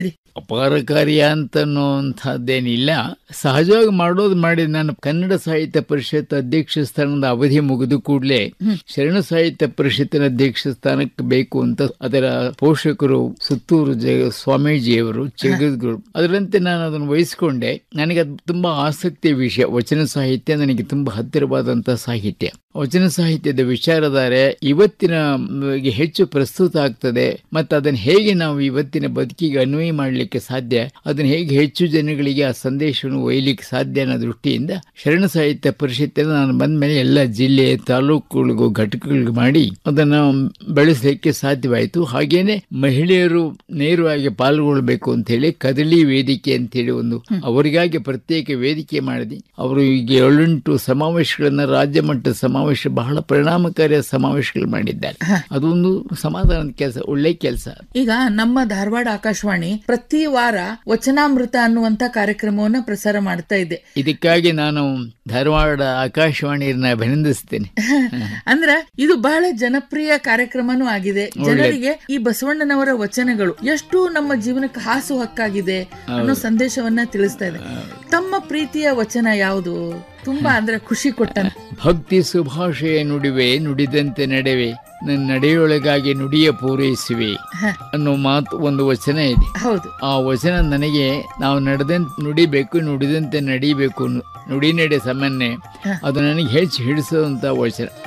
ಅಪಾರಕಾರಿ ಅಂತ ಅನ್ನುವಂಥದ್ದೇನಿಲ್ಲ ಸಹಜವಾಗಿ ಮಾಡೋದು ಮಾಡಿ ನಾನು ಕನ್ನಡ ಸಾಹಿತ್ಯ ಪರಿಷತ್ ಅಧ್ಯಕ್ಷ ಸ್ಥಾನದ ಅವಧಿ ಮುಗಿದು ಕೂಡಲೇ ಶರಣ ಸಾಹಿತ್ಯ ಪರಿಷತ್ತಿನ ಅಧ್ಯಕ್ಷ ಸ್ಥಾನಕ್ಕೆ ಬೇಕು ಅಂತ ಅದರ ಪೋಷಕರು ಸುತ್ತೂರು ಜಗ ಸ್ವಾಮೀಜಿಯವರು ಜಗದ್ಗುರು ಅದರಂತೆ ನಾನು ಅದನ್ನು ವಹಿಸಿಕೊಂಡೆ ನನಗೆ ಅದು ತುಂಬಾ ಆಸಕ್ತಿಯ ವಿಷಯ ವಚನ ಸಾಹಿತ್ಯ ನನಗೆ ತುಂಬಾ ಹತ್ತಿರವಾದಂತಹ ಸಾಹಿತ್ಯ ವಚನ ಸಾಹಿತ್ಯದ ವಿಚಾರಧಾರೆ ಇವತ್ತಿನ ಮ್, ಗೆ ಹೆಚ್ಚು ಪ್ರಸ್ತುತ ಆಗ್ತದೆ ಮತ್ತು ಅದನ್ನು ಹೇಗೆ ನಾವು ಇವತ್ತಿನ ಬದುಕಿಗೆ ಅನ್ವಯ ಮಾಡಲಿಕ್ಕೆ ಸಾಧ್ಯ ಅದನ್ನು ಹೇಗೆ ಹೆಚ್ಚು ಜನಗಳಿಗೆ ಆ ಸಂದೇಶವನ್ನು ಒಯ್ಯಲಿಕ್ಕೆ ಸಾಧ್ಯ ಅನ್ನೋ ದೃಷ್ಟಿಯಿಂದ ಶರಣ ಸಾಹಿತ್ಯ ಪರಿಷತ್ತಿನ ನಾನು ಬಂದ ಮೇಲೆ ಎಲ್ಲ ಜಿಲ್ಲೆ ತಾಲೂಕುಗಳಿಗೂ ಘಟಕಗಳಿಗೂ ಮಾಡಿ ಅದನ್ನು ಬೆಳೆಸಲಿಕ್ಕೆ ಸಾಧ್ಯವಾಯಿತು ಹಾಗೇನೆ ಮಹಿಳೆಯರು ನೇರವಾಗಿ ಪಾಲ್ಗೊಳ್ಬೇಕು ಅಂತ ಹೇಳಿ ಕದಳಿ ವೇದಿಕೆ ಅಂತ ಹೇಳಿ ಒಂದು ಅವರಿಗಾಗಿ ಪ್ರತ್ಯೇಕ ವೇದಿಕೆ ಮಾಡಿದೆ ಅವರು ಈಗ ಏಳೆಂಟು ಸಮಾವೇಶಗಳನ್ನ ರಾಜ್ಯ ಮಟ್ಟದ ಸಮಾವೇಶ ಬಹಳ ಪರಿಣಾಮಕಾರಿಯ ಸಮಾವೇಶಗಳು ಮಾಡಿದ್ದಾರೆ ಅದೊಂದು ಸಮಾಧಾನದ ಕೆಲಸ ಒಳ್ಳೆ ಕೆಲಸ ಈಗ ನಮ್ಮ ಧಾರವಾಡ ಆಕಾಶವಾಣಿ ಪ್ರತಿ ವಾರ ವಚನಾಮೃತ ಅನ್ನುವಂತ ಕಾರ್ಯಕ್ರಮವನ್ನ ಪ್ರಸಾರ ಮಾಡ್ತಾ ಇದೆ ಇದಕ್ಕಾಗಿ ನಾನು ಧಾರವಾಡ ಆಕಾಶವಾಣಿಯನ್ನ ಅಭಿನಂದಿಸ್ತೇನೆ ಅಂದ್ರ ಇದು ಬಹಳ ಜನಪ್ರಿಯ ಕಾರ್ಯಕ್ರಮನೂ ಆಗಿದೆ ಜನರಿಗೆ ಈ ಬಸವಣ್ಣನವರ ವಚನಗಳು ಎಷ್ಟು ನಮ್ಮ ಜೀವನಕ್ಕೆ ಹಾಸು ಹಕ್ಕಾಗಿದೆ ಅನ್ನೋ ಸಂದೇಶವನ್ನ ತಿಳಿಸ್ತಾ ಇದೆ ತಮ್ಮ ಪ್ರೀತಿಯ ವಚನ ಯಾವುದು ತುಂಬಾ ಅಂದ್ರೆ ಖುಷಿ ಕೊಟ್ಟಂತ ಭಕ್ತಿ ಸುಭಾಷೆಯ ನುಡಿವೆ ನುಡಿದಂತೆ ನಡೆವೆ ನನ್ನ ನಡೆಯೊಳಗಾಗಿ ನುಡಿಯ ಪೂರೈಸುವೆ ಅನ್ನೋ ಮಾತು ಒಂದು ವಚನ ಇದೆ ಹೌದು ಆ ವಚನ ನನಗೆ ನಾವು ನಡೆದಂತೆ ನುಡಿಬೇಕು ನುಡಿದಂತೆ ನಡಿಬೇಕು ನು- ನುಡಿ ನಡೆ ಸಾಮಾನ್ಯ ಅದು ನನಗೆ ಹೆಚ್ಚು ಹಿಡಿಸುವಂತ ವಚನ